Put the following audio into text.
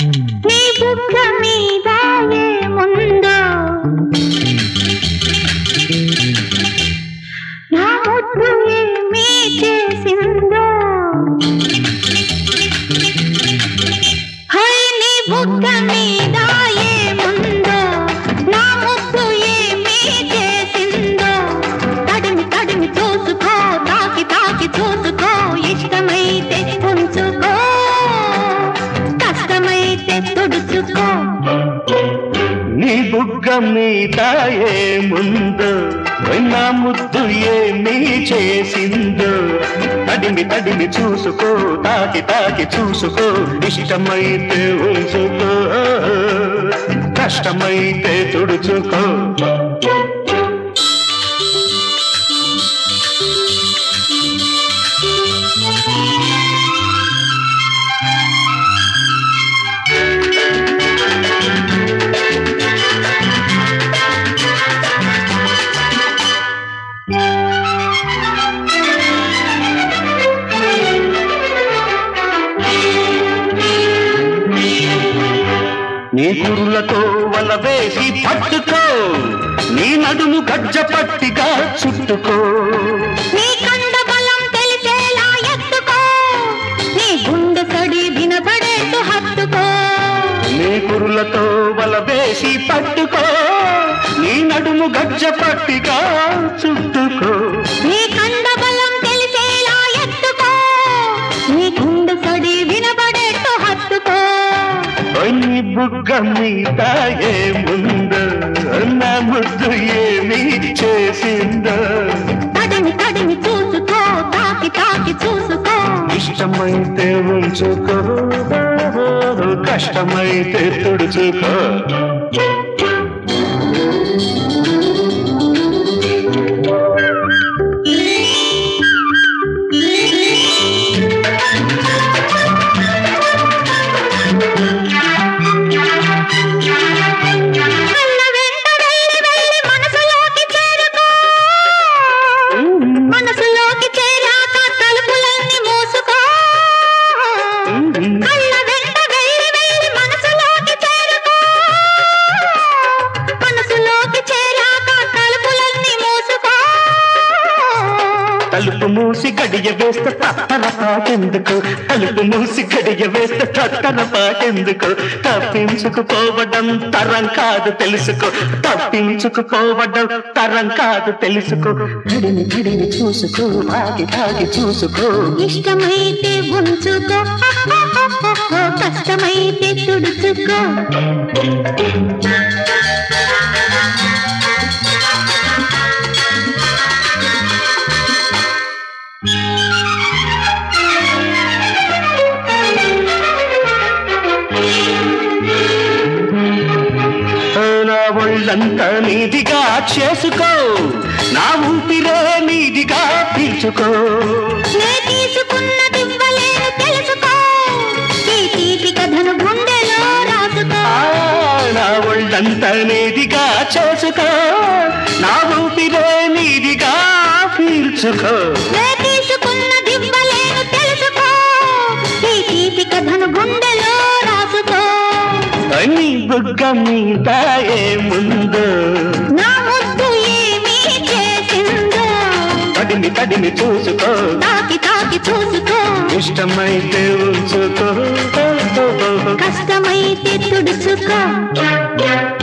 నీ బుగ్గ మీద ఏముందో నా ముద్దు ఏమీ చేసిందో హై నీ బుగ్గ మీద ఏముందో నా ముద్దు ఏమీ చేసిందో తడిమి తడిమి చూసుకో తాకి తాకి చూసుకో ఇష్టమైతే ఉంచుకో కష్టమైతే తుడుచుకో నీ బుగ్గ మీద ఏముందో నా ముద్దు ఏమీ చేసిందో తడిమి తడిమి చూసుకో తాకి తాకి చూసుకో ఇష్టమైతే ఉంచుకో కష్టమైతే తుడుచుకో నీ కురులతో వల వేసి పట్టుకో నీ నడుము గజ్జ పట్టిగా చుట్టుకో నీ కండ బలం తెలిసేలా ఎత్తుకో నీ గుండె సడి వినబడేట్టు హత్తుకో నీ కురులతో వల వేసి పట్టుకో నీ నడుము గజ్జ పట్టిగా చుట్టుకో నీ కండ బలం తెలిసేలా ఎత్తుకో నీ గుండె సడి వినబడేట్టు హత్తుకో ఓ నీ బుగ్గ మీద ఏముందో నా ముద్దు ఏమి చేసిందో తడిమి తడిమి చూసుకో తాకి తాకి చూసుకో ఇష్టమైతే ఉంచుకో కష్టమైతే తుడుచుకో కళ్ళ వెంట వెళ్ళి వెళ్ళి మనసులోకి చేరుకో మనసులోకి చేరాక తలుపులన్నీ మూసుకో కళ్ళ వెంట వెళ్ళి వెళ్ళి మనసులోకి చేరుకో మనసులోకి చేరాక తలుపులన్నీ మూసుకో తలుపు మూసి గడియ వేస్తే తత్తర పాటెందుకు తలుపు మూసి గడియ వేస్తే తత్తర పాటెందుకు తప్పించుకుపోవడం తరం కాదు తెలుసుకో తప్పించుకుపోవడం తరం కాదు తెలుసుకో గడిని గడిని చూసుకో తాగి తాగి చూసుకో ఇష్టమైతే ఉంచుకో కష్టమైతే తుడుచుకో నా ఒళ్ళంతా నీదిగా చేసుకో నా ఊపిరే నీదిగా పీల్చుకో నే తీసుకున్నదివ్వలేను తెలుసుకో ఈ తీపి కథను గుండెలో రాసుకో ఆ, నా ఒళ్ళంతా నీదిగా చేసుకో నా ఊపిరే నీదిగా పీల్చుకో నే తీసుకున్నదివ్వలేను తెలుసుకో ఈ తీపి కథను గుండెలో రాసుకో నీ బుగ్గ మీద ఏముందో నా ముద్దు ఏమీ చేసిందో తడిమి తడిమి చూసుకో తాకి తాకి చూసుకో ఇష్టమైతే ఉంచుకో కష్టమైతే తుడుచుకో